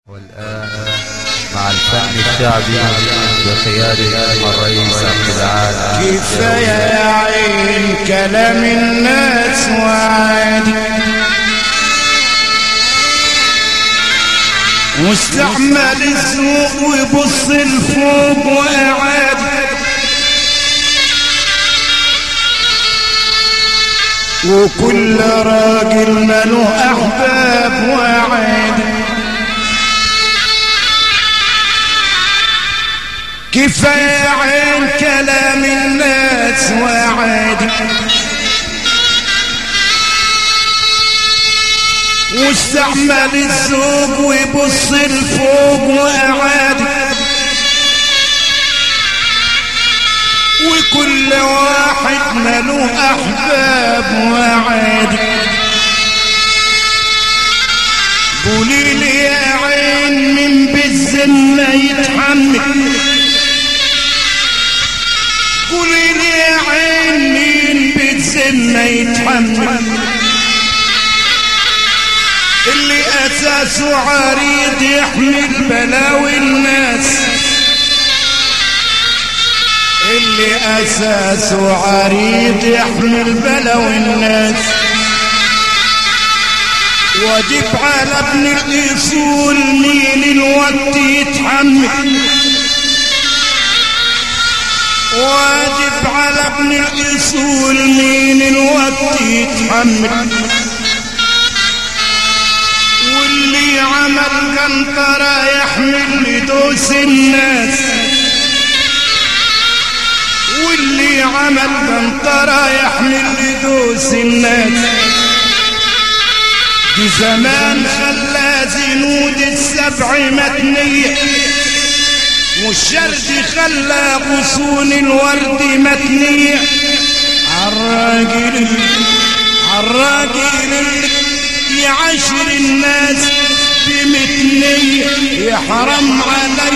والآن مع الفن الشعبي بقيادة الرئيس عبد العال كفاية يا عين كلام الناس وعادي واستعمل السوق ويبص لفوق وقعد وكل راجل ماله احباب وعادي كفاية عين كلام الناس وعادي واستعمل الزوج ويبص لفوق وقعد وكل واحد ماله احباب وعادي قولي لي يا عين من بالذمة يتحمل قولي لي يا عين مين بالذمة يتحمل اللي اساسه عريض يحمل بلاوي الناس اللي اساسه عريض يحمل بلاوي الناس واجب على ابن الاصول مين الوقت يتحمل واجب على ابن الاصول مين الوقت يتحمل واللي عمل قنطرة يحمل لدوس الناس واللي عمل قنطرة يحمل لدوس الناس في زمان خلى زنود السبع متنية والشرد خلى غصون الورد متنية عالراجل عالراجل يعشر الناس بمثلية يحرم علي